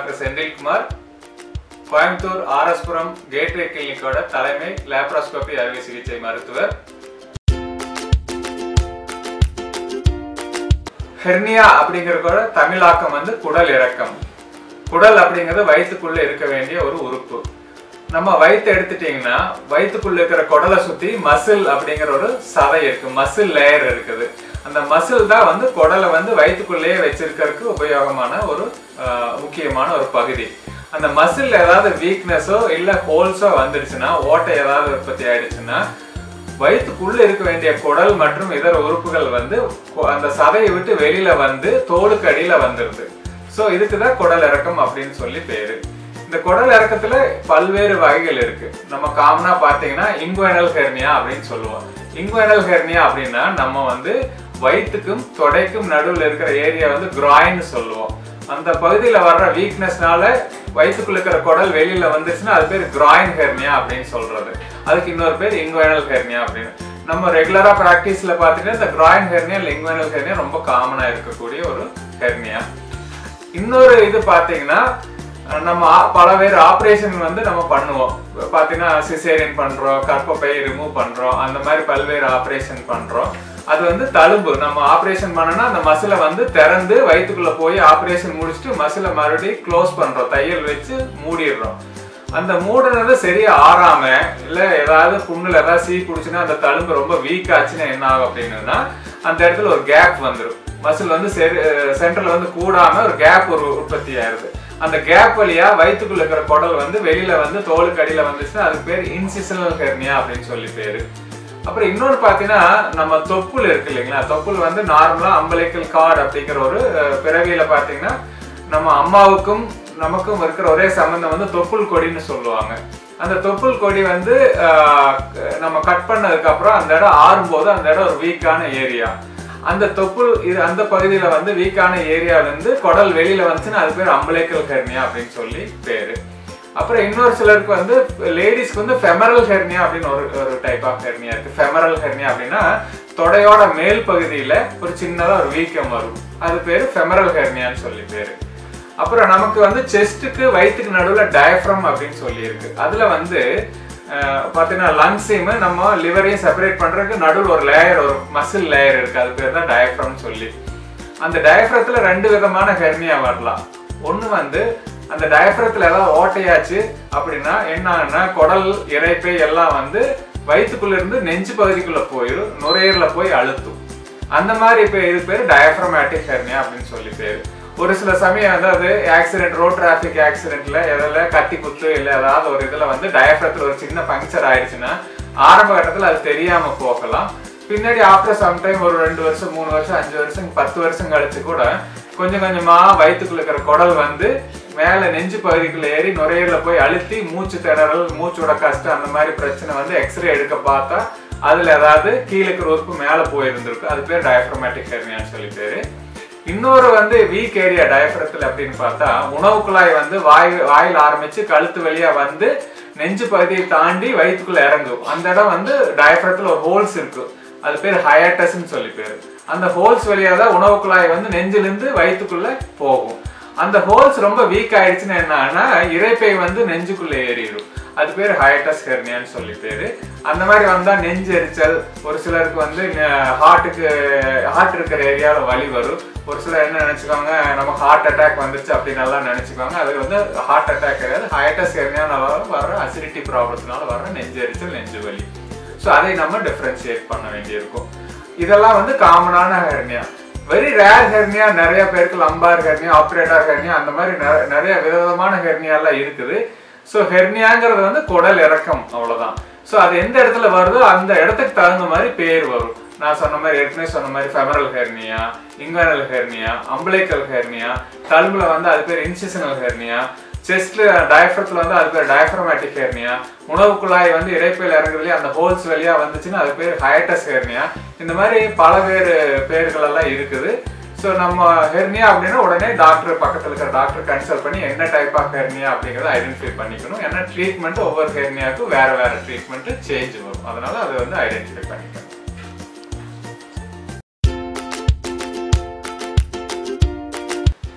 doctor Senthilkumar Coimbatore RS Puram gateway கிளினிக்கோட தலைமை laparoscopy அறுவை சிகிச்சை மருத்துவர் ஹெர்னியா அப்படிங்கிறதோட தமிழாக்கம் வந்து குடல் இறக்கம் குடல் அப்படிங்கிறது வயிற்றுக்குள்ள இருக்க வேண்டிய ஒரு உறுப்பு நம்ம வயிற்று எடுத்துட்டீங்கன்னா வயிற்றுக்குள்ள இருக்கிற குடலை சுத்தி மசில் அப்படிங்கிற ஒரு சதை இருக்கு மசில் லேயர் இருக்குது அந்த மசில் தான் வந்து குடலை வந்து வயிற்றுக்குள்ளேயே வச்சிருக்கிறதுக்கு உபயோகமான ஒரு ஆஹ், முக்கியமான ஒரு பகுதி அந்த மசில் ஏதாவது வீக்னஸோ இல்ல ஹோல்ஸோ வந்துடுச்சுன்னா ஓட்டை ஏதாவது உற்பத்தி ஆயிடுச்சுன்னா வயிற்றுக்குள்ள இருக்க வேண்டிய குடல் மற்றும் இதர உறுப்புகள் வந்து கு- அந்த சதையை விட்டு வெளியில வந்து தோலுக்கு அடியில வந்துருது ஸோ இதுக்கு தான் குடல் இறக்கம் அப்படின்னு சொல்லி பேரு இந்த குடல் இறக்கத்துல பல்வேறு வகைகள் இருக்கு நம்ம காமனா பார்த்தீங்கன்னா இங்குவனல் ஹெர்னியா அப்படின்னு சொல்லுவோம் இங்குவனல் ஹெர்னியா அப்படின்னா நம்ம வந்து வயிற்றுக்கும் தொடைக்கும் நடுவில் இருக்கிற ஏரியா வந்து கிராயின்னு சொல்லுவோம் அந்த பகுதியில வர்ற வீக்னஸ்னால வயிற்றுக்குள்ள இருக்கிற குடல் வெளியில வந்துச்சுன்னா அது பேர் கிராயின் ஹெர்னியா அப்படின்னு சொல்றது அதுக்கு இன்னொரு பேர் இங்குவனல் ஹெர்னியா அப்படின்னு நம்ம ரெகுலரா பிராக்டிஸ்ல பார்த்துட்டு இந்த கிராயின் ஹெர்னியா இல்லை இங்குவனல் ஹெர்னியா ரொம்ப காமனா இருக்கக்கூடிய ஒரு ஹெர்னியா இன்னொரு இது பாத்தீங்கன்னா அஹ் நம்ம ஆ- பல பேர் ஆப்ரேஷன் வந்து நம்ம பண்ணுவோம் பாத்தீங்கன்னா சிசேரியன் பண்றோம் கர்ப்பப்பை ரிமூவ் பண்றோம் அந்த மாதிரி பல்வேறு ஆப்ரேஷன் பண்றோம் அது வந்து தழும்பு நம்ம ஆப்ரேஷன் பண்ணனா அந்த மசிலை வந்து திறந்து வயிற்றுக்குள்ள போய் ஆப்ரேஷன் முடிச்சுட்டு மசிலை மறுபடியும் க்ளோஸ் பண்றோம் தையல் வச்சு மூடிடுறோம் அந்த மூடுனது சரியா ஆறாம இல்ல ஏதாவது புண்ணுல ஏதாவது சீ பிடிச்சுன்னா அந்த தழும்பு ரொம்ப வீக் ஆச்சுன்னா என்ன ஆகும் அப்படின்னா அந்த இடத்துல ஒரு கேப் வந்துடும் மசில் வந்து சரி சென்டர்ல வந்து கூடாம ஒரு கேப் ஒரு உற்பத்தி ஆயிருது அந்த கேப் வழியா வயிற்றுக்குள்ள இருக்கிற குடல் வந்து வெளியில வந்து தோலுக்கு அடியில வந்துச்சுன்னா அதுக்கு பேர் இன்சிசனல் ஹெர்னியா அப்படின்னு சொல்லி பேரு அப்புறம் இன்னொன்று பார்த்தீங்கன்னா நம்ம தொப்புள் இருக்கு இல்லைங்களா தொப்புள் வந்து நார்மலா அம்பலைக்கல் கார்டு அப்படிங்கிற ஒரு அஹ், பிறவியில பார்த்தீங்கன்னா நம்ம அம்மாவுக்கும் நமக்கும் இருக்கிற ஒரே சம்பந்தம் வந்து தொப்புள் கொடின்னு சொல்லுவாங்க அந்த தொப்புள் கொடி வந்து ஆஹ், நம்ம கட் பண்ணதுக்கு அப்புறம் அந்த இடம் ஆறும்போது அந்த இடம் ஒரு வீக்கான ஏரியா அந்த தொப்புள் இது அந்த பகுதியில வந்து வீக்கான ஏரியால இருந்து குடல் வெளியில வந்துச்சுன்னா அது பேர் அம்பலைக்கல் ஹெர்னியா அப்படின்னு சொல்லி பேரு அப்புறம் இன்னொரு சிலருக்கு வந்து லேடிஸ்க்கு வந்து ஃபெமரல் ஹெர்னியா அப்படின்னு ஒரு ஒரு டைப் ஆஃப் ஹெர்னியா இருக்கு ஃபெமரல் ஹெர்னியா அப்படின்னா தொடையோட மேல் பகுதியில ஒரு சின்னதா ஒரு வீக்கம் வரும் அது பேரு ஃபெமரல் ஹெர்னியான்னு சொல்லி பேரு அப்புறம் நமக்கு வந்து செஸ்ட்டுக்கு வயிற்றுக்கு நடுவில் டயஃப்ரம் அப்படின்னு சொல்லி இருக்கு அதுல வந்து அஹ், பார்த்தீங்கன்னா லங்ஸையும் நம்ம லிவரையும் செப்பரேட் பண்றதுக்கு நடுவில் ஒரு லேயர் ஒரு மசில் லேயர் இருக்கு அது பேர் தான் டயஃப்ரம்னு சொல்லி அந்த டயஃப்ரத்துல ரெண்டு விதமான ஹெர்னியா வரலாம் ஒன்று வந்து அந்த டயஃப்ரத்துல ஏதாவது ஓட்டையாச்சு அப்படின்னா என்ன ஆகும்னா குடல் இறைப்பை எல்லாம் வந்து வயிற்றுக்குள்ள இருந்து நெஞ்சு பகுதிக்குள்ள போயிடும் நுரையீரல போய் அழுத்தும் அந்த மாதிரி இப்போ இது பேர் டயஃப்ரமேட்டிக் ஹெர்னியா அப்படின்னு சொல்லி பேர் ஒரு சில சமயம் அதாவது ஆக்சிடென்ட் ரோட் டிராஃபிக் ஆக்சிடென்ட்ல எதில் கத்தி குத்து இல்லை ஏதாவது ஒரு இதுல வந்து டயஃப்ரத்தில் ஒரு சின்ன பங்க்சர் ஆயிடுச்சுன்னா ஆரம்ப கட்டத்தில் அது தெரியாம போகலாம் பின்னாடி ஆஃப்டர் சம்டைம் ஒரு ரெண்டு வருஷம் மூணு வருஷம் அஞ்சு வருஷம் பத்து வருஷம் கழிச்சு கூட கொஞ்சம் கொஞ்சமா வயிற்றுக்குள்ள இருக்கிற குடல் வந்து மேல நெஞ்சு பகுதிக்குள்ள ஏறி நுரையீரல போய் அழுத்தி மூச்சு திணறல் மூச்சோட கஷ்டம் அந்த மாதிரி பிரச்சனை வந்து எக்ஸ்ரே எடுக்க பார்த்தா அதுல ஏதாவது கீழே இருக்கிற உறுப்பு மேல போயிருந்திருக்கு அது பேர் டயஃப்ரமேட்டிக் ஹெர்னியான்னு சொல்லி பேரு இன்னொரு வந்து வீக் ஏரியா டயஃப்ரத்தில் அப்படின்னு பார்த்தா உணவு குழாய் வந்து வாய் வாயில் ஆரம்பிச்சு கழுத்து வழியா வந்து நெஞ்சு பகுதியை தாண்டி வயிற்றுக்குள்ள இறங்கும் அந்த இடம் வந்து டயஃப்ரத்தில் ஒரு ஹோல்ஸ் இருக்கு அது பேர் ஹயட்டஸ்ன்னு சொல்லி பேரு அந்த ஹோல்ஸ் வழியா தான் உணவு குழாய் வந்து நெஞ்சிலிருந்து வயிற்றுக்குள்ள போகும் அந்த ஹோல்ஸ் ரொம்ப வீக் ஆயிடுச்சுன்னா என்னன்னா இரைப்பை வந்து நெஞ்சுக்குள்ள ஏறிடும் அது பேர் ஹயட்டஸ் ஹெர்னியான்னு சொல்லி பேரு அந்த மாதிரி வந்தா நெஞ்சு எரிச்சல் ஒரு சிலருக்கு வந்து ஹார்ட்டுக்கு ஹார்ட் இருக்கிற ஏரியாவில் வலி வரும் ஒரு சிலர் என்ன நினைச்சுக்கோங்க நம்ம ஹார்ட் அட்டாக் வந்துருச்சு அப்படின்னு எல்லாம் நினைச்சுக்கோங்க அது வந்து ஹார்ட் அட்டாக் கிடையாது ஹயட்டஸ் ஹெர்னியானால வர அசிடிட்டி ப்ராப்ளத்தினால வர நெஞ்சு எரிச்சல் நெஞ்சு வலி ஸோ அதை நம்ம டிஃப்ரென்ஷியேட் பண்ண வேண்டியிருக்கும் இதெல்லாம் வந்து காமனான ஹெர்னியா வெரி ரேர் ஹெர்னியா நிறைய பேருக்கு லம்பார் ஹெர்னியா ஆப்ரேட்டர் ஹெர்னியா அந்த மாதிரி நிற- நிறைய விதவிதமான ஹெர்னியா எல்லாம் இருக்குது ஸோ ஹெர்னியாங்கிறது வந்து குடல் இறக்கம் அவ்வளவுதான் ஸோ அது எந்த இடத்துல வருதோ அந்த இடத்துக்கு தகுந்த மாதிரி பேர் வரும் நான் சொன்ன மாதிரி ஏற்கனவே சொன்ன மாதிரி femoral hernia inguinal hernia umbilical hernia தழும்புல வந்து அது பேர் இன்சிசனல் ஹெர்னியா செஸ்ட்ல டயஃப்ரத்துல வந்து அது பேர் டயஃப்ரமேட்டிக் ஹெர்னியா உணவு குழாய் வந்து இறைப்பையில் இறங்குறதுலயே அந்த ஹோல்ஸ் வழியா வந்துச்சுன்னா அது பேர் ஹயட்டஸ் ஹெர்னியா இந்த மாதிரி பல வேறு பேர்கள் எல்லாம் இருக்குது ஸோ நம்ம ஹெர்னியா அப்படின்னா உடனே டாக்டர் பக்கத்தில் இருக்கிற டாக்டர் கன்சல்ட் பண்ணி என்ன டைப் ஆஃப் ஹெர்னியா அப்படிங்கிறத ஐடென்டிஃபை பண்ணிக்கணும் ஏன்னா ட்ரீட்மெண்ட் ஒவ்வொரு ஹெர்னியாவுக்கும் வேற வேற ட்ரீட்மெண்ட் சேஞ்ச் வரும் அதனால அதை வந்து ஐடென்டிஃபை பண்ணிக்கணும்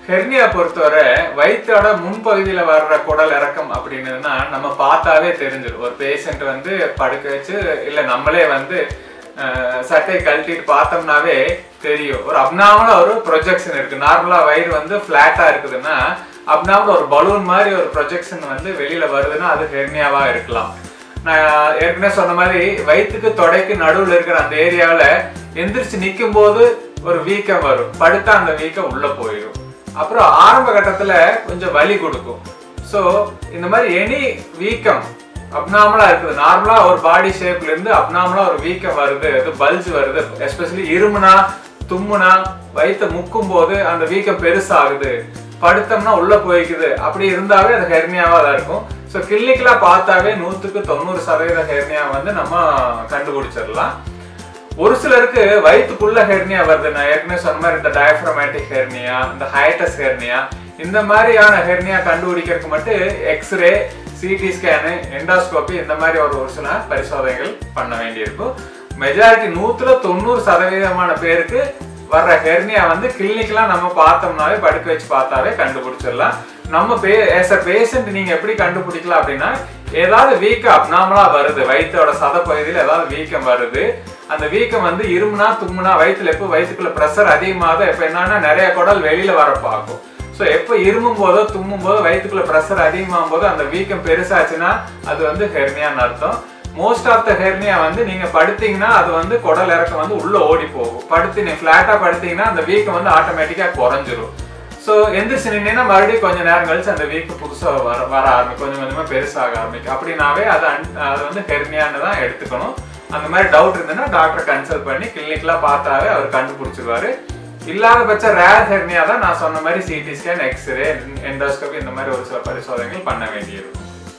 ஹெர்னியா பொறுத்தவரை வயிற்றோட முன்பகுதியில வர்ற குடல் இறக்கம் அப்படின்னதுன்னா நம்ம பார்த்தாவே தெரிஞ்சிடும் ஒரு பேஷண்ட் வந்து படுக்க வச்சு இல்ல நம்மளே வந்து அஹ், சட்டையை கழட்டிட்டு பார்த்தோம்னாவே தெரியும் ஒரு அப்னாமலா ஒரு ப்ரொஜெக்ஷன் இருக்கு நார்மலா வயிறு வந்து ஃபிளாட்டா இருக்குதுன்னா அப்னாமலா ஒரு பலூன் மாதிரி ஒரு ப்ரொஜெக்ஷன் வந்து வெளியில வருதுன்னா அது ஹெர்னியாவா இருக்கலாம் நான் ஏற்கனவே சொன்ன மாதிரி வயிற்றுக்கு தொடைக்கு நடுவுல இருக்கிற அந்த ஏரியாவில் எந்திரிச்சு நிற்கும் போது ஒரு வீக்கம் வரும் படுத்தா அந்த வீக்கம் உள்ள போயிடும் அப்புறம் ஆரம்ப கட்டத்துல கொஞ்சம் வலி கொடுக்கும் ஸோ இந்த மாதிரி எனி வீக்கம் அப்நார்மலா இருக்குது நார்மலா ஒரு பாடி ஷேப்ல இருந்து அப்நார்மலா ஒரு வீக்கம் வருது அது பல்ஜ் வருது எஸ்பெஷலி இருமுனா தும்முனா வயிற்ற முக்கும் போது அந்த வீக்கம் பெருசாகுது படுத்தோம்னா உள்ள போய்க்குது அப்படி இருந்தாவே அது ஹெர்னியாவா தான் இருக்கும் ஸோ கிளினிக்கலா பார்த்தாவே நூற்றுக்கு தொண்ணூறு சதவீத ஹெர்னியா வந்து நம்ம கண்டுபிடிச்சிடலாம் ஒரு சிலருக்கு வயிற்றுக்குள்ள ஹெர்னியா வருது நான் ஏற்கனவே சொன்ன மாதிரி இந்த டயஃப்ரமேட்டிக் ஹெர்னியா இந்த ஹைட்டஸ் ஹெர்னியா இந்த மாதிரியான ஹெர்னியா கண்டுபிடிக்கிறதுக்கு மட்டும் எக்ஸ்ரே சிடி ஸ்கேனு எண்டாஸ்கோபி இந்த மாதிரி ஒரு ஒரு சில பரிசோதனைகள் பண்ண வேண்டியிருக்கும் மெஜாரிட்டி நூத்துல தொண்ணூறு சதவீதமான பேருக்கு வர்ற ஹெர்னியா வந்து கிளினிக்லாம் நம்ம பார்த்தோம்னாவே படுக்க வச்சு பார்த்தாவே கண்டுபிடிச்சிடலாம் நம்ம பே as a பேஷண்ட் நீங்க எப்படி கண்டுபிடிக்கலாம் அப்படின்னா ஏதாவது வீக்கம் அப்நார்மலா வருது வயிற்றோட சத பகுதியில் ஏதாவது வீக்கம் வருது அந்த வீக்கம் வந்து இருமுனா தும்முனா வயிற்றுல எப்போ வயிற்றுக்குள்ள ப்ரெஷர் அதிகமாகுதோ இப்போ என்னன்னா நிறைய குடல் வெளியில வர பார்க்கும் ஸோ எப்போ இருமும் போதோ தும்மும் போதோ வயிற்றுக்குள்ள ப்ரெஷர் அதிகமாகும் போது அந்த வீக்கம் பெருசாச்சுன்னா அது வந்து ஹெர்னியான்னு அர்த்தம் மோஸ்ட் ஆஃப் த ஹெர்னியா வந்து நீங்க படுத்தீங்கன்னா அது வந்து குடல் இறக்கம் வந்து உள்ள ஓடி போகும் படுத்து நீங்க ஃபிளாட்டா படுத்தீங்கன்னா அந்த வீக்கம் வந்து ஆட்டோமேட்டிக்கா குறைஞ்சிரும் ஸோ எந்திரிச்சு நின்னீங்கன்னா மறுபடியும் கொஞ்ச நேரம் கழிச்சு அந்த வீக்கம் புதுசாக வர வர ஆரம்பிக்கும் கொஞ்சம் கொஞ்சமா பெருசாக ஆரம்பிக்கும் அப்படின்னாவே அது அன்- அது வந்து ஹெர்னியான்னு தான் எடுத்துக்கணும் அந்த மாதிரி டவுட் இருந்ததுன்னா டாக்டரை கன்சல்ட் பண்ணி கிளினிக்லாம் பார்த்தாவே அவர் கண்டுபிடிச்சிருவாரு இல்லாத பட்ச ரேர் ஹெர்னியா தான் நான் சொன்ன மாதிரி சிடி ஸ்கேன் எக்ஸ்ரே எண்டோஸ்கோபி இந்த மாதிரி ஒரு சில பரிசோதனைகள் பண்ண வேண்டியிருக்கும்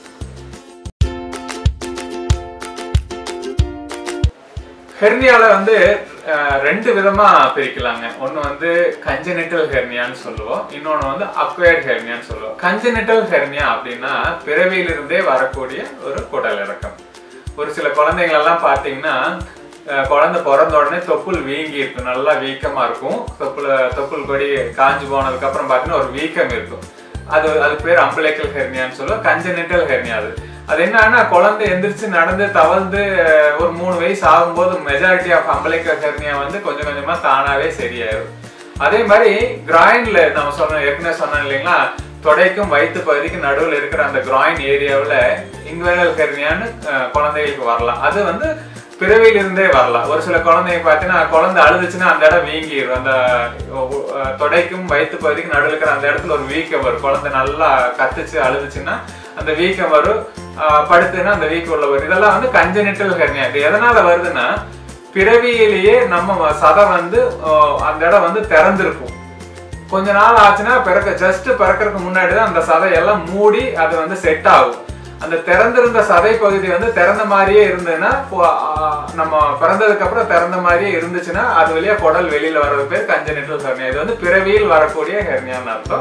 ஹெர்னியால வந்து அஹ், ரெண்டு விதமா பிரிக்கலாங்க ஒன்னு வந்து கஞ்சனிட்டல் ஹெர்னியான்னு சொல்லுவோம் இன்னொன்னு வந்து அக்வயர்ட் ஹெர்னியான்னு சொல்லுவோம் கஞ்சனிட்டல் ஹெர்னியா அப்படின்னா பிறவியிலிருந்தே வரக்கூடிய ஒரு குடல் இறக்கம் ஒரு சில குழந்தைகள் எல்லாம் பார்த்தீங்கன்னா அஹ், குழந்தை பிறந்த உடனே தொப்புள் வீங்கி இருக்கும் நல்லா வீக்கமா இருக்கும் தொப்புள் தொப்புள் கொடி காஞ்சு போனதுக்கு அப்புறம் பார்த்தீங்கன்னா ஒரு வீக்கம் இருக்கும் அது அது பேர் அம்பலைக்கல் ஹெர்னியான்னு சொல்லுவோம் கஞ்சனிட்டல் ஹெர்னியா அது அது என்னன்னா குழந்தை எந்திரிச்சு நடந்து தவழ்ந்து அஹ், ஒரு மூணு வயசு ஆகும்போது மெஜாரிட்டி ஆஃப் அம்பலைக்கல் ஹெர்னியா வந்து கொஞ்சம் கொஞ்சமா தானாவே சரியாயிரும் அதே மாதிரி கிராயின்ல நம்ம சொன்ன ஏற்கனவே சொன்னோம் இல்லைங்களா தொடைக்கும் வயிற்று பகுதிக்கு நடுவில் இருக்கிற அந்த கிராயின் ஏரியாவில் இன்வெனல் ஹெர்னியான்னு அஹ், குழந்தைகளுக்கு வரலாம் அது வந்து பிறவியில இருந்தே வரலாம் ஒரு சில குழந்தைங்க பார்த்தீங்கன்னா குழந்தை அழுதுச்சுன்னா அந்த இடம் வீங்கிடும் அந்த அஹ், தொடைக்கும் வயிற்று பகுதிக்கு நடுவில் இருக்கிற அந்த இடத்துல ஒரு வீக்கம் வரும் குழந்தை நல்லா கத்துச்சு அழுதுச்சுன்னா அந்த வீக்கம் வரும் அஹ், படுத்துன்னா அந்த வீக்கம் உள்ள வரும் இதெல்லாம் வந்து கஞ்சனிட்டல் ஹெர்னியா இது எதனால வருதுன்னா பிறவியிலேயே நம்ம சதை வந்து அஹ், அந்த இடம் வந்து திறந்திருக்கும் கொஞ்ச நாள் ஆச்சுன்னா பிறக்க ஜஸ்ட் பிறக்கறதுக்கு முன்னாடி தான் அந்த சதையெல்லாம் மூடி அது வந்து செட் ஆகும் அந்த திறந்திருந்த சதை பகுதி வந்து திறந்த மாதிரியே இருந்ததுன்னா இப்போ, ஆ, நம்ம பிறந்ததுக்கு அப்புறம் திறந்த மாதிரியே இருந்துச்சுன்னா அது வழியா குடல் வெளியில வர்றது பேர் கஞ்சனிட்டல் ஹெர்னியா இது வந்து பிறவியில் வரக்கூடிய ஹெர்னியான்னு அர்த்தம்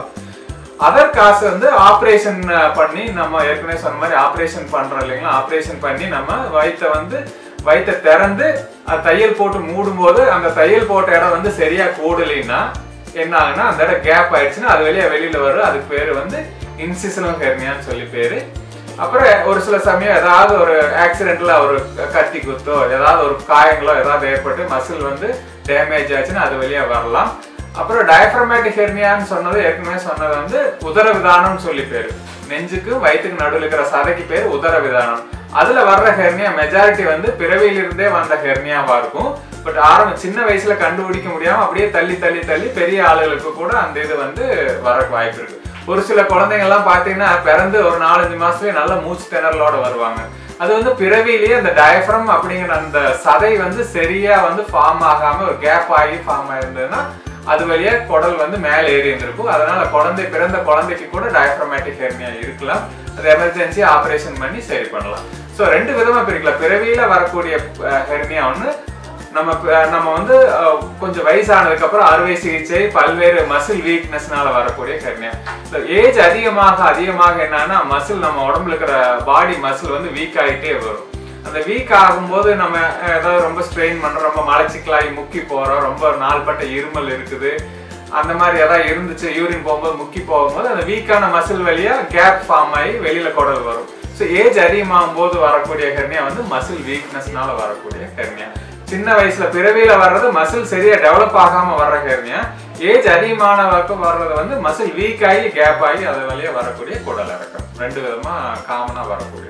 அதர் காசு வந்து ஆப்ரேஷன் பண்ணி நம்ம ஏற்கனவே சொன்ன மாதிரி ஆப்ரேஷன் பண்றோம் இல்லைங்களா ஆப்ரேஷன் பண்ணி நம்ம வயித்தை வந்து வயித்தை திறந்து அது தையல் போட்டு மூடும்போது அந்த தையல் போட்ட இடம் வந்து சரியா கூடலைன்னா என்ன ஆகுன்னா அந்த இடம் கேப் ஆயிடுச்சுன்னா அது வெளியே வெளியில வரும் அதுக்கு பேரு வந்து இன்சிசனல் ஹெர்னியான்னு சொல்லி பேரு அப்புறம் ஒரு சில சமயம் ஏதாவது ஒரு ஆக்சிடென்ட்ல ஒரு கத்தி குத்தோ ஏதாவது ஒரு காயங்களோ ஏதாவது ஏற்பட்டு மசில் வந்து டேமேஜ் ஆச்சுன்னா அது வெளியே வரலாம் அப்புறம் டயஃப்ரமேட்டிக் ஹெர்னியான்னு சொன்னது ஏற்கனவே சொன்னது வந்து உதரவிதானம்னு சொல்லி பேரு நெஞ்சுக்கும் வயிற்றுக்கு நடுவில் இருக்கிற சதைக்கு பேர் உதரவிதானம் அதுல வர்ற ஹெர்னியா மெஜாரிட்டி வந்து பிறவியிலிருந்தே வந்த ஹெர்னியாவா இருக்கும் பட் ஆரம்ப சின்ன வயசுல கண்டுபிடிக்க முடியாம அப்படியே தள்ளி தள்ளி தள்ளி பெரிய ஆளுகளுக்கு கூட அந்த இது வந்து வர வாய்ப்பு இருக்கு ஒரு சில குழந்தைங்க எல்லாம் பாத்தீங்கன்னா பிறந்து ஒரு நாலஞ்சு மாசத்துலயே நல்ல மூச்சு திணறலோட வருவாங்க அது வந்து பிறவியிலேயே அந்த டயஃப்ரம் அப்படிங்கிற அந்த சதை வந்து சரியா வந்து ஃபார்ம் ஆகாம ஒரு கேப் ஆகி ஃபார்ம் ஆயிருந்ததுன்னா அது வழியா குடல் வந்து மேலே ஏறி இருந்திருக்கும் அதனால குழந்தை பிறந்த குழந்தைக்கு கூட டயஃப்ரமேட்டிக் ஹெர்னியா இருக்கலாம் அது எமர்ஜென்சி ஆபரேஷன் பண்ணி சரி பண்ணலாம் ஸோ ரெண்டு விதமா பிரிக்கலாம் பிறவியில வரக்கூடிய ஹெர்னியா ஒன்று நம்ம ப- நம்ம வந்து அஹ், கொஞ்சம் வயசானதுக்கு அப்புறம் அறுவை சிகிச்சை பல்வேறு மசில் வீக்னஸ்னால வரக்கூடிய ஹெர்னியா ஏஜ் அதிகமாக அதிகமாக என்னன்னா மசில் நம்ம உடம்புல இருக்கிற பாடி மசில் வந்து வீக் ஆகிட்டே வரும் அந்த வீக் ஆகும்போது நம்ம அஹ், ஏதாவது ரொம்ப ஸ்ட்ரெயின் பண்றோம் ரொம்ப மலச்சிக்கலாகி முக்கி போறோம் ரொம்ப நாள்பட்ட இருமல் இருக்குது அந்த மாதிரி ஏதாவது இருந்துச்சு யூரின் போகும்போது முக்கி போகும்போது அந்த வீக்கான மசில் வழியா கேப் ஃபார்ம் ஆகி வெளியில குடல் வரும் ஸோ ஏஜ் அதிகமாகும் போது வரக்கூடிய ஹெர்னியா வந்து மசில் வீக்னஸ்னால வரக்கூடிய ஹெர்னியா சின்ன வயசுல பிறவியில வர்றது மசில் சரியா டெவலப் ஆகாம வர்ற ஹெர்னியா ஏஜ் அதிகமான வரைக்கும் வர்றது வந்து மசில் வீக் ஆகி கேப் ஆகி அது வழியா வரக்கூடிய குடல் இறக்கம் ரெண்டு விதமா காமனா வரக்கூடியது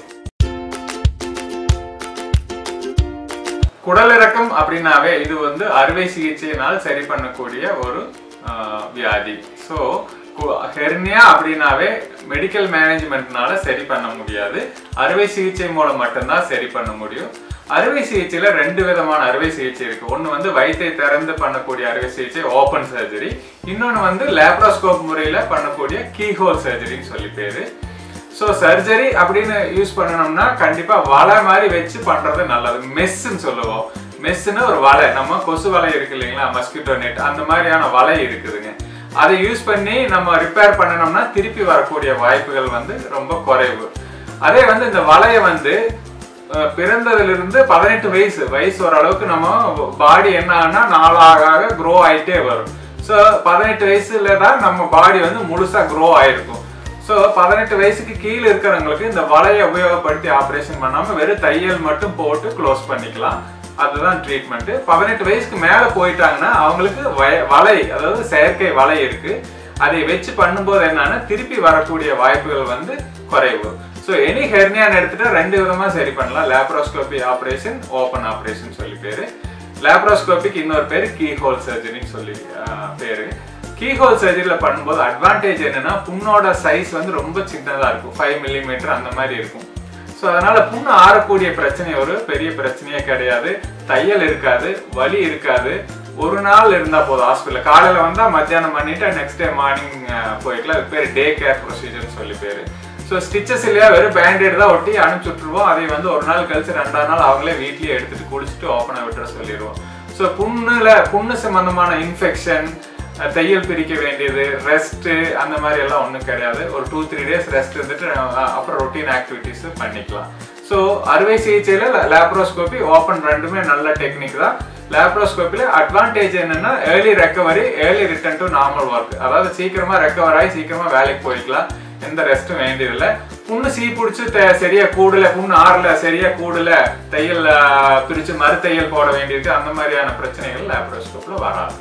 குடலிறக்கம் அப்படின்னாவே இது வந்து அறுவை சிகிச்சையினால் சரி பண்ணக்கூடிய ஒரு ஆஹ், வியாதி ஸோ ஹெர்னியா அப்படின்னாவே மெடிக்கல் மேனேஜ்மெண்ட்னால சரி பண்ண முடியாது அறுவை சிகிச்சை மூலம் மட்டும்தான் சரி பண்ண முடியும் அறுவை சிகிச்சையில ரெண்டு விதமான அறுவை சிகிச்சை இருக்கு ஒன்று வந்து வயிற்றை திறந்து பண்ணக்கூடிய அறுவை சிகிச்சை ஓப்பன் சர்ஜரி இன்னொன்று வந்து லேப்ரோஸ்கோப் முறையில் பண்ணக்கூடிய கீஹோல் சர்ஜரின்னு சொல்லி பேரு ஸோ சர்ஜரி அப்படின்னு யூஸ் பண்ணணும்னா கண்டிப்பா வலை மாதிரி வச்சு பண்றது நல்லது மெஸ்ன்னு சொல்லுவோம் மெஸ்ஸுன்னு ஒரு வலை நம்ம கொசு வலை இருக்கு இல்லைங்களா மஸ்கிட்டோ நெட் அந்த மாதிரியான வலை இருக்குதுங்க அதை யூஸ் பண்ணி நம்ம ரிப்பேர் பண்ணணும்னா திருப்பி வரக்கூடிய வாய்ப்புகள் வந்து ரொம்ப குறைவு அதே வந்து இந்த வலையை வந்து அஹ், பிறந்ததிலிருந்து பதினெட்டு வயசு வயசு ஓரளவுக்கு நம்ம பாடி என்ன ஆகுனா நாளாக ஆக க்ரோ ஆயிட்டே வரும் ஸோ பதினெட்டு வயசுல தான் நம்ம பாடி வந்து முழுசா க்ரோ ஆயிருக்கும் ஸோ பதினெட்டு வயசுக்கு கீழே இருக்கிறவங்களுக்கு இந்த வலையை உபயோகப்படுத்தி ஆப்ரேஷன் பண்ணாம வெறும் தையல் மட்டும் போட்டு க்ளோஸ் பண்ணிக்கலாம் அதுதான் ட்ரீட்மெண்ட் பதினெட்டு வயசுக்கு மேலே போயிட்டாங்கன்னா அவங்களுக்கு வய- வலை அதாவது செயற்கை வலை இருக்கு அதை வச்சு பண்ணும்போது என்னன்னா திருப்பி வரக்கூடிய வாய்ப்புகள் வந்து குறைவு ஸோ எனி ஹெர்னியான்னு எடுத்துட்டா ரெண்டு விதமா சரி பண்ணலாம் லேப்ரோஸ்கோபி ஆப்ரேஷன் ஓப்பன் ஆப்ரேஷன் சொல்லி பேரு லேப்ரோஸ்கோபிக்கு இன்னொரு பேர் கீ ஹோல் சர்ஜரின்னு சொல்லி ஆஹ், பேரு கீஹோல் சர்ஜரியில் பண்ணும்போது அட்வான்டேஜ் என்னன்னா புண்ணோட சைஸ் வந்து ரொம்ப சின்னதாக இருக்கும் ஃபைவ் மில்லிமீட்டர் அந்த மாதிரி இருக்கும் ஸோ அதனால புண்ணு ஆறக்கூடிய பிரச்சனை ஒரு பெரிய பிரச்சனையே கிடையாது தையல் இருக்காது வலி இருக்காது ஒரு நாள் இருந்தா போதும் ஹாஸ்பிட்டல் காலையில வந்தா மத்தியானம் பண்ணிட்டு நெக்ஸ்ட் டே மார்னிங் போய்க்கலாம் அது பேர் டே கேர் ப்ரொசீஜர்னு சொல்லி பேரு ஸோ ஸ்டிச்சஸ் இல்லையா வெறும் பேண்டேட் தான் ஒட்டி அனுப்பிச்சு விட்டுருவோம் அதை வந்து ஒரு நாள் கழிச்சு ரெண்டாவது நாள் அவங்களே வீட்லயே எடுத்துட்டு குளிச்சுட்டு ஓப்பனாக விட்டுற சொல்லிடுவோம் ஸோ புண்ணுல புண்ணு சம்பந்தமான இன்ஃபெக்ஷன் தையல் பிரிக்க வேண்டியது ரெஸ்ட் அந்த மாதிரி எல்லாம் ஒன்றும் கிடையாது ஒரு டூ த்ரீ டேஸ் ரெஸ்ட் இருந்துட்டு அஹ், அப்புறம் ரொட்டீன் ஆக்டிவிட்டிஸ் பண்ணிக்கலாம் ஸோ அறுவை சிகிச்சையில் லேப்ரோஸ்கோபி ஓப்பன் ரெண்டுமே நல்ல டெக்னிக் தான் லேப்ரோஸ்கோப்பியில் அட்வான்டேஜ் என்னன்னா early recovery early return to normal work அதாவது சீக்கிரமா ரெக்கவர் ஆகி சீக்கிரமா வேலைக்கு போய்க்கலாம் எந்த ரெஸ்ட்டும் வேண்டியதில்லை புண்ணு சீ பிடிச்சி த- சரியா கூடல புண்ணு ஆறல சரியா கூடல தையல் அஹ், பிரிச்சு மறு தையல் போட வேண்டியிருக்கு அந்த மாதிரியான பிரச்சனைகள் லேப்ரோஸ்கோப்ல வராது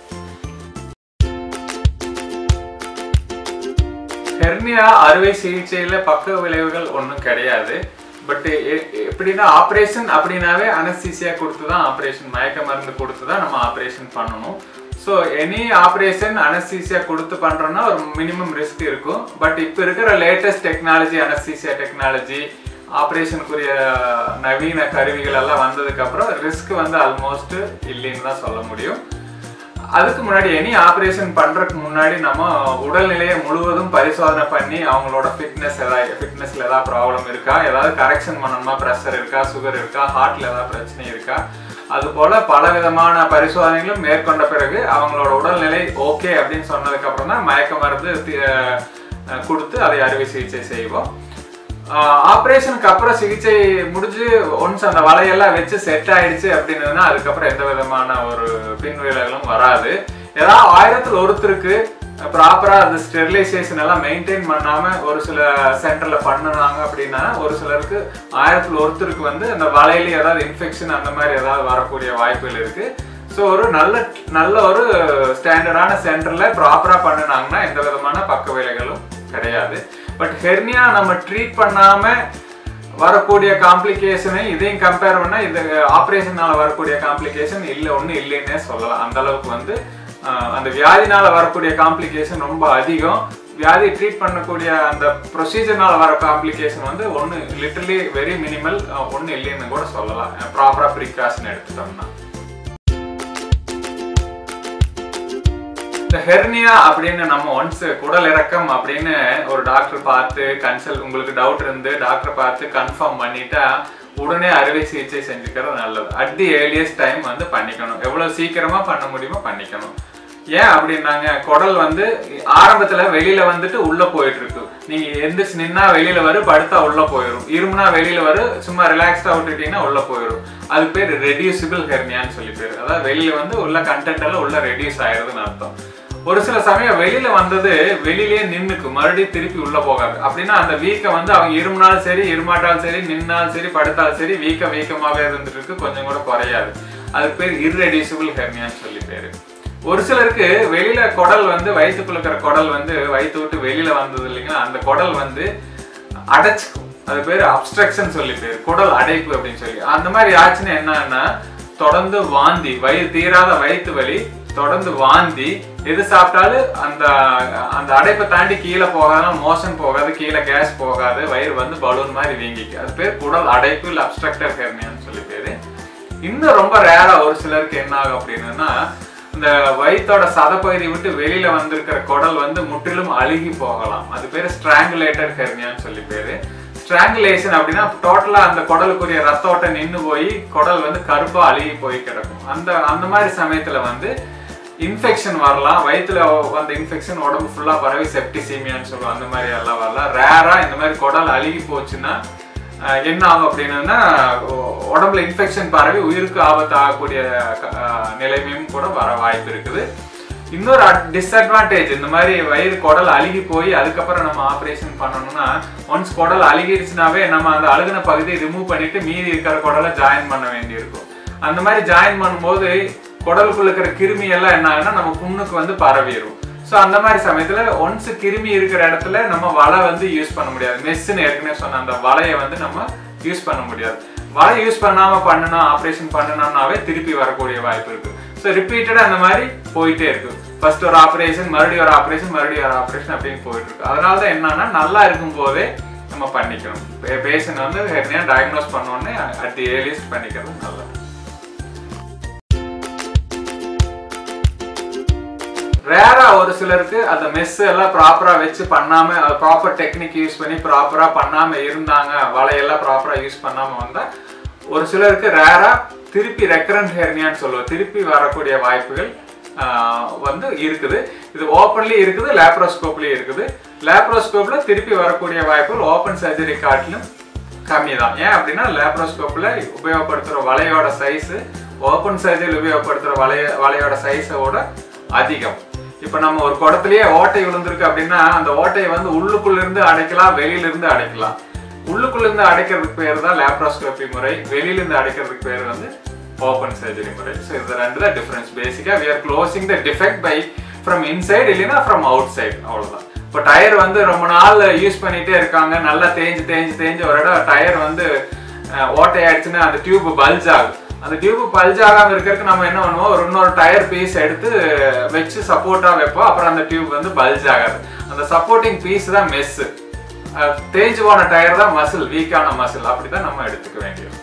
ஹெர்னியா அறுவை சிகிச்சையில பக்க விளைவுகள் ஒன்றும் கிடையாது பட் எப்படின்னா ஆப்ரேஷன் அப்படின்னாவே அனஸ்தீசியா கொடுத்து தான் ஆப்ரேஷன் மயக்க மருந்து கொடுத்து தான் நம்ம ஆப்ரேஷன் பண்ணணும் ஸோ எனி ஆப்ரேஷன் அனஸ்தீசியா கொடுத்து பண்றோம்னா ஒரு மினிமம் ரிஸ்க் இருக்கும் பட் இப்போ இருக்கிற லேட்டஸ்ட் டெக்னாலஜி அனஸ்தீசியா டெக்னாலஜி ஆப்ரேஷனுக்குரிய நவீன கருவிகள் எல்லாம் வந்ததுக்கு அப்புறம் ரிஸ்க் வந்து ஆல்மோஸ்ட் இல்லைன்னு தான் சொல்ல முடியும் அதுக்கு முன்னாடி எனி ஆப்ரேஷன் பண்றதுக்கு முன்னாடி நம்ம உடல்நிலையை முழுவதும் பரிசோதனை பண்ணி அவங்களோட ஃபிட்னஸ் ஏதாவது ஃபிட்னஸ்ல ஏதாவது ப்ராப்ளம் இருக்கா ஏதாவது கரெக்ஷன் பண்ணணுமா ப்ரெஷர் இருக்கா சுகர் இருக்கா ஹார்ட்ல ஏதாவது பிரச்சனை இருக்கா அது போல பல விதமான பரிசோதனைகளும் மேற்கொண்ட பிறகு அவங்களோட உடல்நிலை ஓகே அப்படின்னு சொன்னதுக்கு அப்புறம் தான் மயக்க மருந்து தி- அஹ் கொடுத்து அதை அறுவை சிகிச்சை செய்வோம் ஆப்ரேஷனுக்கு அப்புறம் சிகிச்சை முடிஞ்சு ஒன்ஸ் அந்த வலையெல்லாம் வச்சு செட் ஆயிடுச்சு அப்படின்னதுன்னா அதுக்கப்புறம் எந்த விதமான ஒரு பின்விளைவுகளும் வராது ஏதாவது ஆயிரத்துல ஒருத்தருக்கு ப்ராப்பரா அந்த ஸ்டெரிலைசேஷன் எல்லாம் மெயின்டைன் பண்ணாம ஒரு சில சென்டர்ல பண்ணுனாங்க அப்படின்னா ஒரு சிலருக்கு ஆயிரத்துல ஒருத்தருக்கு வந்து அந்த வலையில ஏதாவது இன்ஃபெக்ஷன் அந்த மாதிரி ஏதாவது வரக்கூடிய வாய்ப்புகள் இருக்கு ஸோ ஒரு நல்ல நல்ல ஒரு ஸ்டாண்டர்டான சென்டர்ல ப்ராப்பரா பண்ணுனாங்கன்னா எந்த விதமான பக்க விலைகளும் கிடையாது பட் ஹெர்னியா நம்ம ட்ரீட் பண்ணாம வரக்கூடிய காம்ப்ளிகேஷனை இதையும் கம்பேர் பண்ணா இது ஆப்ரேஷனால வரக்கூடிய காம்ப்ளிகேஷன் இல்லை ஒன்றும் இல்லைன்னே சொல்லலாம் அந்த அளவுக்கு வந்து ஆஹ், அந்த வியாதினால வரக்கூடிய காம்ப்ளிகேஷன் ரொம்ப அதிகம் வியாதி ட்ரீட் பண்ணக்கூடிய அந்த ப்ரொசீஜர்னால வர காம்ப்ளிகேஷன் வந்து ஒன்று லிட்டர்லி வெரி மினிமல் ஒன்றும் இல்லைன்னு கூட சொல்லலாம் ப்ராப்பராக ப்ரிகாஷன் எடுத்துட்டோம்னா இந்த ஹெர்னியா அப்படின்னு நம்ம ஒன்ஸ் குடல் இறக்கம் அப்படின்னு ஒரு டாக்டர் பார்த்து கன்சல்ட் உங்களுக்கு டவுட் இருந்து டாக்டர் பார்த்து கன்ஃபார்ம் பண்ணிட்டா உடனே அறுவை சிகிச்சை செஞ்சுக்கிறது நல்லது அட் தி ஏர்லியஸ்ட் டைம் வந்து பண்ணிக்கணும் எவ்வளவு சீக்கிரமா பண்ண முடியுமோ பண்ணிக்கணும் ஏன் அப்படின்னாங்க குடல் வந்து ஆரம்பத்துல வெளியில வந்துட்டு உள்ள போயிட்டு இருக்கு நீங்க எந்திரிச்சு நின்னா வெளியில வரும் படுத்தா உள்ள போயிடும் இருமுனா வெளியில வரும் சும்மா ரிலாக்ஸ்டா விட்டுட்டீங்கன்னா உள்ள போயிடும் அது பேர் ரெடியூசிபிள் ஹெர்னியான்னு சொல்லி பேர் அதாவது வெளியில வந்து உள்ள கண்டென்ட் எல்லாம் உள்ள ரெடியூஸ் ஆயிருதுன்னு அர்த்தம் ஒரு சில சமயம் வெளியில வந்தது வெளியிலேயே நின்னுக்கு மறுபடியும் திருப்பி உள்ள போகாது அப்படின்னா அந்த வீக்கம் வந்து அவங்க இருமுனாலும் சரி இருமாட்டாலும் சரி நின்னாலும் சரி படுத்தாலும் சரி வீக்கம் வீக்கமாவே இருந்துட்டு இருக்கு கொஞ்சம் கூட குறையாது அதுக்கு பேர் இர்ரெடியூசிபிள் ஹெர்னியான்னு சொல்லி பேரு ஒரு சிலருக்கு வெளியில குடல் வந்து வயிற்றுக்குள்ள இருக்கிற குடல் வந்து வயிற்று விட்டு வெளியில வந்தது இல்லைங்களா அந்த குடல் வந்து அடைச்சிக்கும் அது பேர் அப்ஸ்ட்ரக்ஷன் சொல்லி பேர் குடல் அடைப்பு அப்படின்னு சொல்லி அந்த மாதிரி ஆச்சுன்னா என்னன்னா தொடர்ந்து வாந்தி வயிறு தீராத வயிற்று வலி தொடர்ந்து வாந்தி எது சாப்பிட்டாலும் அந்த அந்த அடைப்பை தாண்டி கீழே போகாது மோஷன் போகாது கீழே கேஸ் போகாது வயிறு வந்து பலூன் மாதிரி வீங்கிக்கு அது பேர் குடல் அடைப்பு இல்லை அப்ஸ்ட்ரக்டர் ஹெர்னியான்னு சொல்லி பேரு இன்னும் ரொம்ப ரேரா ஒரு சிலருக்கு என்ன ஆகும் அப்படின்னா இந்த வயிற்றோட சதப்பகுதி விட்டு வெளியில வந்திருக்கிற குடல் வந்து முற்றிலும் அழுகி போகலாம் அது பேர் ஸ்ட்ராங்குலேட்டட் ஹெர்னியான்னு சொல்லி பேரு ஸ்ட்ராங்குலேஷன் அப்படின்னா டோட்டலா அந்த குடலுக்குரிய ரத்த ஓட்டம் நின்று போய் குடல் வந்து கருப்பா அழுகி போய் கிடக்கும் அந்த அந்த மாதிரி சமயத்துல வந்து இன்ஃபெக்ஷன் வரலாம் வயிற்றுல வந்த இன்ஃபெக்ஷன் உடம்பு ஃபுல்லா பரவி செப்டிசீமியான்னு சொல்லுவோம் அந்த மாதிரி எல்லாம் வரலாம் ரேரா இந்த மாதிரி குடல் அழுகி போச்சுன்னா அஹ், என்ன ஆகும் அப்படின்னா உ- உடம்புல இன்ஃபெக்ஷன் பரவி உயிருக்கு ஆபத்து ஆகக்கூடிய அஹ், நிலைமையும் கூட வர வாய்ப்பு இருக்குது இன்னொரு டிஸ்அட்வான்டேஜ் இந்த மாதிரி வயிறு குடல் அழுகி போய் அதுக்கப்புறம் நம்ம ஆப்ரேஷன் பண்ணணும்னா ஒன்ஸ் குடல் அழுகிடுச்சுனாவே நம்ம அந்த அழுகின பகுதியை ரிமூவ் பண்ணிட்டு மீதி இருக்கிற குடலை ஜாயின் பண்ண வேண்டியிருக்கும் அந்த மாதிரி ஜாயின் பண்ணும்போது குடலுக்குள்ள இருக்கிற கிருமி எல்லாம் என்ன ஆகுன்னா நம்ம புண்ணுக்கு வந்து பரவிடும் ஸோ அந்த மாதிரி சமயத்துல ஒன்ஸ் கிருமி இருக்கிற இடத்துல நம்ம வலை வந்து யூஸ் பண்ண முடியாது மெஸ்ஸுன்னு ஏற்கனவே சொன்ன அந்த வலையை வந்து நம்ம யூஸ் பண்ண முடியாது வலை யூஸ் பண்ணாம பண்ணணும் ஆப்ரேஷன் பண்ணணும்னாவே திருப்பி வரக்கூடிய வாய்ப்பு இருக்கு ஸோ ரிப்பீட்டடா அந்த மாதிரி போயிட்டே இருக்கு ஃபர்ஸ்ட் ஒரு ஆப்ரேஷன் மறுபடியும் ஒரு ஆப்ரேஷன் மறுபடியும் ஒரு ஆப்ரேஷன் அப்படின்னு போயிட்டு இருக்கு அதனால தான் என்னன்னா நல்லா இருக்கும் போதே நம்ம பண்ணிக்கணும் பேஷண்ட் வந்து ஹெர்னியா டயக்னோஸ் பண்ணோடனே அட் தி ஏர்லியஸ்ட் பண்ணிக்கிறது நல்லது ரேரா ஒரு சிலருக்கு அந்த மெஸ் எல்லாம் ப்ராப்பரா வச்சு பண்ணாம ப்ராப்பர் டெக்னிக் யூஸ் பண்ணி ப்ராப்பரா பண்ணாம இருந்தாங்க வலையெல்லாம் ப்ராப்பரா யூஸ் பண்ணாம வந்தா ஒரு சிலருக்கு ரேரா திருப்பி ரெக்கரண்ட் ஹெர்னியான்னு சொல்லுவோம் திருப்பி வரக்கூடிய வாய்ப்புகள் ஆஹ், வந்து இருக்குது இது ஓப்பன்லி இருக்குது லேப்ரோஸ்கோப்லயும் இருக்குது லேப்ரோஸ்கோப்ல திருப்பி வரக்கூடிய வாய்ப்புகள் ஓப்பன் சர்ஜரி காட்டிலும் கம்மி தான் ஏன் அப்படின்னா லேப்ரோஸ்கோப்ல உபயோகப்படுத்துற வலையோட சைஸ் ஓப்பன் சர்ஜரி உபயோகப்படுத்துற வலைய வலையோட சைஸோட அதிகம் இப்போ நம்ம ஒரு குடத்துலயே ஓட்டை விழுந்திருக்கு அப்படின்னா அந்த ஓட்டையை வந்து உள்ளுக்குள்ள இருந்து அடைக்கலாம் வெளியில இருந்து அடைக்கலாம் உள்ளுக்குள்ள இருந்து அடைக்கிறதுக்கு பேர் தான் லேப்ரோஸ்கோபி முறை வெளியில இருந்து அடைக்கிறதுக்கு பேர் வந்து ஓப்பன் சர்ஜரி முறை ஸோ இது ரெண்டு தான் டிஃபரன்ஸ் பேசிக்கா we are closing the defect by from inside இல்லைன்னா ஃப்ரம் அவுட் சைடு அவ்வளோதான் இப்போ டயர் வந்து ரொம்ப நாள் யூஸ் பண்ணிட்டே இருக்காங்க நல்லா தேஞ்சு தேஞ்சு தேஞ்சு ஒரு இடம் டயர் வந்து அஹ், ஓட்டை ஆயிடுச்சுன்னா அந்த டியூப் பல்ஜ் ஆகும் அந்த டியூப் பல்ஜ் ஆகாம இருக்கிறதுக்கு நம்ம என்ன பண்ணுவோம் ஒரு இன்னொரு டயர் பீஸ் எடுத்து வச்சு சப்போர்ட்டா வைப்போம் அப்புறம் அந்த டியூப் வந்து பல்ஜ் ஆகாது அந்த சப்போர்ட்டிங் பீஸ் தான் மெஸ் தேஞ்சு போன டயர் தான் மசில் வீக்கான மசில் அப்படிதான் நம்ம எடுத்துக்க வேண்டியது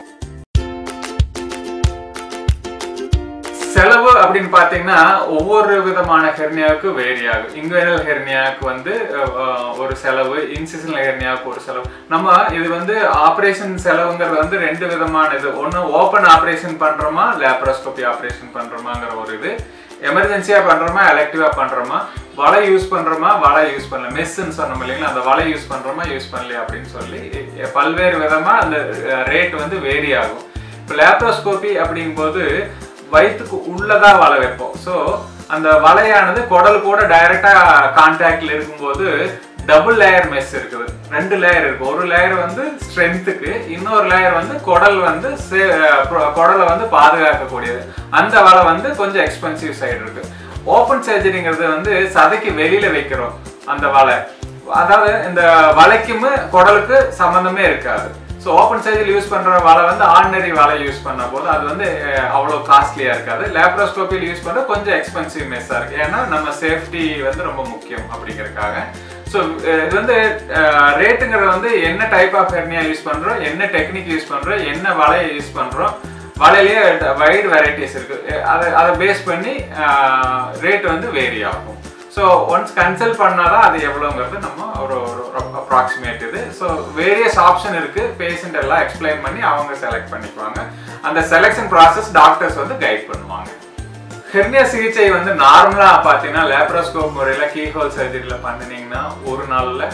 செலவு அப்படின்னு பார்த்தீங்கன்னா ஒவ்வொரு விதமான ஹெர்னியாவுக்கு வேரி ஆகும் இங்குவெனல் ஹெர்னியாவுக்கு வந்து அஹ், ஒரு செலவு இன்சிஷனல் ஹெர்னியாவுக்கு ஒரு செலவு நம்ம இது வந்து ஆப்ரேஷன் செலவுங்கிறது வந்து ரெண்டு விதமான இது ஒன்று ஓப்பன் ஆப்ரேஷன் பண்றோமா லேப்ரோஸ்கோபி ஆப்ரேஷன் பண்றோமாங்கிற ஒரு இது எமர்ஜென்சியா பண்றோமா எலக்டிவா பண்றோமா வலை யூஸ் பண்றோமா வலை யூஸ் பண்ணல மெஸ்ன்னு சொன்னோம் இல்லைங்களா அந்த வலை யூஸ் பண்றோமா யூஸ் பண்ணலையா அப்படின்னு சொல்லி எ- பல்வேறு விதமா அந்த ரேட் வந்து வேரி ஆகும் இப்போ லேப்ரோஸ்கோபி அப்படிங்கும்போது வயிற்றுக்கு உள்ளதா வலை வைப்போம் ஸோ அந்த வலையானது குடல் கூட டைரக்டா கான்டாக்ட்ல இருக்கும்போது டபுள் லேயர் மெஸ் இருக்குது ரெண்டு லேயர் இருக்கு ஒரு லேயர் வந்து ஸ்ட்ரென்த்துக்கு இன்னொரு லேயர் வந்து குடல் வந்து சே- அஹ் குடலை வந்து பாதுகாக்கக்கூடியது அந்த வலை வந்து கொஞ்சம் எக்ஸ்பென்சிவ் சைடு இருக்கு ஓப்பன் சர்ஜரிங்கிறது வந்து சதைக்கு வெளியில வைக்கிறோம் அந்த வலை அதாவது இந்த வலைக்கும் குடலுக்கு சம்பந்தமே இருக்காது ஸோ ஓப்பன் சர்ஜரி யூஸ் பண்ற வலை வந்து ஆர்டினரி வலை யூஸ் பண்ண போது அது வந்து அஹ், அவ்வளோ காஸ்ட்லியா இருக்காது லேப்ரோஸ்கோப்பியில் யூஸ் பண்ற கொஞ்சம் எக்ஸ்பென்சிவ் மெஸ்ஸாக இருக்கு ஏன்னா நம்ம சேஃப்டி வந்து ரொம்ப முக்கியம் அப்படிங்கறதுக்காக ஸோ இது வந்து ரேட்டுங்கிறது வந்து என்ன டைப் ஆஃப் ஹெர்னியா யூஸ் பண்றோம் என்ன டெக்னிக் யூஸ் பண்றோம் என்ன வலையை யூஸ் பண்றோம் வலையிலேயே வைடு வெரைட்டிஸ் இருக்கு அஹ் அதை அதை பேஸ் பண்ணி ரேட் வந்து வேரி ஆகும் ஸோ ஒன்ஸ் கன்சல்ட் பண்ணாதான் அது எவ்வளோங்கிறது நம்ம ஒரு ஒரு அப்ராக்சிமேட் இது ஸோ வேரியஸ் ஆப்ஷன் இருக்கு பேஷண்ட் எல்லாம் எக்ஸ்பிளைன் பண்ணி அவங்க செலக்ட் பண்ணிக்குவாங்க அந்த செலெக்ஷன் ப்ராசஸ் டாக்டர்ஸ் வந்து கைட் பண்ணுவாங்க ஹெர்னியா சிகிச்சை வந்து நார்மலா பார்த்தீங்கன்னா லேப்ரோஸ்கோப் முறையில் கீஹோல் சர்ஜரியில் பண்ணினீங்கன்னா ஒரு நாள்ல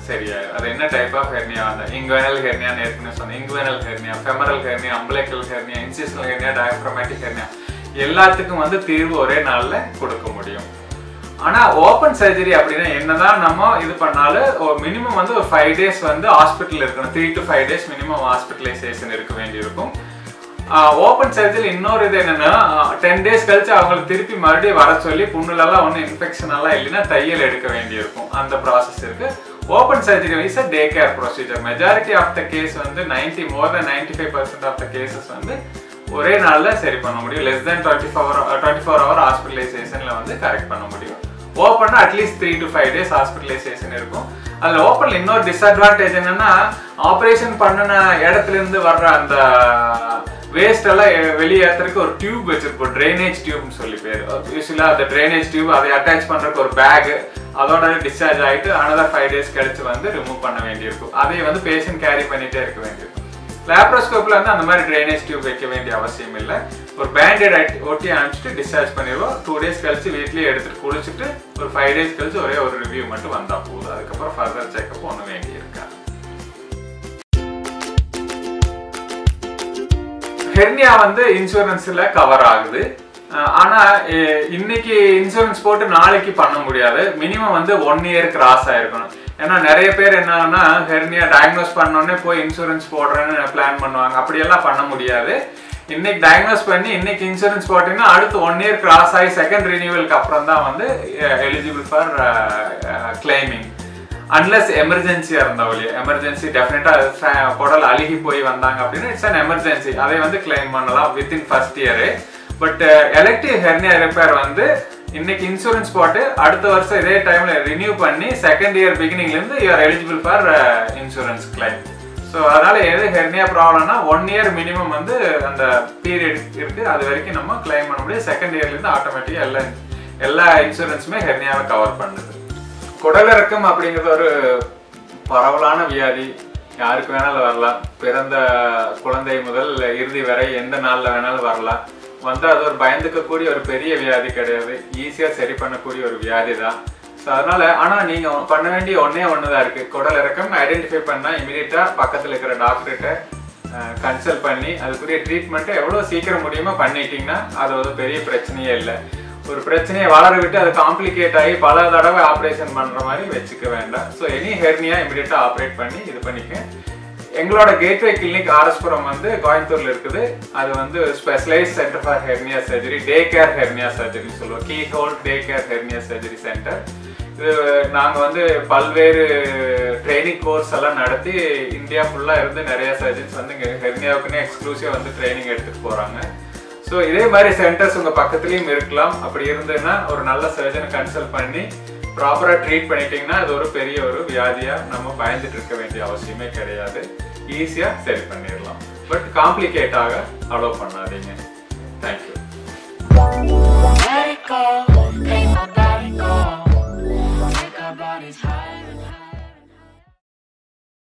சரியாயிடும் அது என்ன டைப் ஆஃப் ஹெர்னியா அந்த இங்குவேனல் ஹெர்னியான்னு ஏற்கனவே சொன்னேன் inguinal hernia femoral hernia umbilical hernia incisional hernia diaphragmatic hernia எல்லாத்துக்கும் வந்து தீர்வு ஒரே நாள்ல கொடுக்க முடியும் ஆனா ஓப்பன் சர்ஜரி அப்படின்னா என்னதான் நம்ம இது பண்ணாலும் மினிமம் வந்து ஒரு ஃபைவ் டேஸ் வந்து ஹாஸ்பிட்டல் இருக்கணும் three to five days minimum hospitalisation இருக்க வேண்டியிருக்கும் ஓப்பன் சர்ஜரி இன்னொரு இது என்னன்னா டென் டேஸ் கழிச்சு அவங்களுக்கு திருப்பி மறுபடியும் வர சொல்லி புண்ணுலலாம் ஒன்றும் இன்ஃபெக்ஷன் எல்லாம் இல்லைன்னா தையல் எடுக்க வேண்டியிருக்கும் அந்த ப்ராசஸ் இருக்கு open surgery wise day care procedure majority of the case வந்து ninety more than ninety five percent of the cases வந்து ஒரே நாள்ல சரி பண்ண முடியும் less than twenty four twenty four hour ஹாஸ்பிட்டலைசேஷன்ல வந்து கரெக்ட் பண்ண முடியும் ஓப்பன்னா at least three to five days hospitalisation இருக்கும் அதில் ஓப்பனில் இன்னொரு டிஸ்அட்வான்டேஜ் என்னன்னா ஆப்ரேஷன் பண்ணின இடத்துல இருந்து வர்ற அந்த வேஸ்ட் எல்லாம் எ- வெளியேற்றுறதுக்கு ஒரு டியூப் வச்சிருப்போம் ட்ரைனேஜ் டியூப்னு சொல்லி பேர் யூஸ்வலாக அந்த ட்ரைனேஜ் டியூப் அதை அட்டாச் பண்றதுக்கு ஒரு பேக் அதோட டிஸ்சார்ஜ் ஆயிட்டு அனதர் ஃபைவ் டேஸ் கழிச்சு வந்து ரிமூவ் பண்ண வேண்டியிருக்கும் அதை வந்து பேஷண்ட் கேரி பண்ணிட்டே இருக்க வேண்டியிருக்கும் லேப்ரோஸ்கோப்ல வந்து அந்த மாதிரி ட்ரைனேஜ் டியூப் வைக்க வேண்டிய அவசியம் இல்லை ஒரு பேண்டேட் ஒட்டி அனுப்பிச்சிட்டு டிஸ்சார்ஜ் பண்ணிடுவோம் டூ டேஸ் கழிச்சு வீட்லயே எடுத்துட்டு குளிச்சுட்டு ஒரு ஃபைவ் டேஸ் கழிச்சு ஒரே ஒரு ரிவ்யூ மட்டும் வந்தா போதும் அதுக்கப்புறம் ஃபர்தர் செக்அப் ஒன்றும் வேண்டி இருக்காது ஹெர்னியா வந்து இன்சூரன்ஸ்ல கவர் ஆகுது அஹ் ஆனா எ- இன்னைக்கு இன்சூரன்ஸ் போட்டு நாளைக்கு பண்ண முடியாது மினிமம் வந்து ஒன் இயர் கிராஸ் ஆயிருக்கணும் ஏன்னா நிறைய பேர் என்னன்னா ஹெர்னியா டயக்னோஸ் பண்ணோடனே போய் இன்சூரன்ஸ் போடுறேன்னு பிளான் பண்ணுவாங்க அப்படியெல்லாம் பண்ண முடியாது இன்னைக்கு டயக்னோஸ் பண்ணி இன்னைக்கு இன்சூரன்ஸ் போட்டீங்கன்னா அடுத்து ஒன் இயர் கிராஸ் ஆகி செகண்ட் ரினியூவலுக்கு அப்புறம் தான் வந்து எலிஜிபிள் ஃபார் கிளைமிங் அன்லஸ் எமர்ஜென்சியா இருந்தா ஒழிய எமர்ஜென்சி டெஃபினட்டா குடல் அழுகி போய் வந்தாங்க அப்படின்னா இட்ஸ் அன் எமர்ஜென்சி அதை வந்து கிளைம் பண்ணலாம் within first year but elective hernia repair வந்து இன்னைக்கு இன்சூரன்ஸ் போட்டு அடுத்த வருஷம் இதே டைம்ல ரினியூ பண்ணி செகண்ட் இயர் பிகினிங்ல இருந்து you're eligible for insurance claim so அதனால எது ஹெர்னியா ப்ராப்ளம்னா ஒன் இயர் மினிமம் வந்து அந்த பீரியட் இருக்கு அது வரைக்கும் நம்ம கிளைம் பண்ண முடியும் செகண்ட் இயர்ல இருந்து ஆட்டோமேட்டிக்கா எல்லா எல்லா இன்சூரன்ஸுமே ஹெர்னியாவை கவர் பண்ணுது குடலிறக்கம் அப்படிங்கிறது ஒரு பரவலான வியாதி யாருக்கு வேணாலும் வரலாம் பிறந்த குழந்தை முதல் இறுதி வரை எந்த நாள்ல வேணாலும் வரலாம் வந்து அது ஒரு பயந்துக்கக்கூடிய ஒரு பெரிய வியாதி கிடையாது ஈஸியா சரி பண்ணக்கூடிய ஒரு வியாதி தான் ஸோ அதனால ஆனா நீங்க பண்ண வேண்டிய ஒண்ணே ஒண்ணுதான் இருக்கு குடல் இறக்கம் ஐடென்டிஃபை பண்ணா இமீடியட்டா பக்கத்துல இருக்கிற டாக்டர்கிட்ட கன்சல்ட் பண்ணி அதுக்குரிய ட்ரீட்மெண்ட்டை எவ்வளோ சீக்கிரம் முடியுமோ பண்ணிட்டீங்கன்னா அது ஒரு பெரிய பிரச்சனையே இல்லை ஒரு பிரச்சனையை வளர விட்டு அது காம்ப்ளிகேட் ஆகி பல தடவை ஆப்ரேஷன் பண்ற மாதிரி வச்சுக்க வேண்டாம் ஸோ எனி ஹெர்னியா இமீடியட்டா ஆப்ரேட் பண்ணி இது பண்ணிக்க எங்களோட கேட்வே கிளினிக் ஆர்எஸ்புரம் வந்து கோயம்புத்தூர்ல இருக்குது அது வந்து specialise centre for hernia surgery day care hernia surgery சொல்லுவோம் keyhole day care hernia surgery centre இது நாங்க வந்து பல்வேறு ட்ரைனிங் கோர்ஸ் எல்லாம் நடத்தி இந்தியா ஃபுல்லா இருந்து நிறைய சர்ஜன்ஸ் வந்து இங்க ஹெர்னியாவுக்குன்னே எக்ஸ்க்ளூசிவா வந்து ட்ரைனிங் எடுத்துட்டு போறாங்க ஸோ இதே மாதிரி சென்டர்ஸ் உங்க பக்கத்துலயும் இருக்கலாம் அப்படி இருந்ததுன்னா ஒரு நல்ல சர்ஜனை கன்சல்ட் பண்ணி ப்ராப்பரா ட்ரீட் பண்ணிட்டீங்கன்னா அது ஒரு பெரிய ஒரு வியாதியா நம்ம பயந்துட்டு இருக்க வேண்டிய அவசியமே கிடையாது ஈஸியா சரி பண்ணிடலாம் பட் காம்ப்ளிகேட் ஆக அலோவ் பண்ணாதீங்க தேங்க்யூ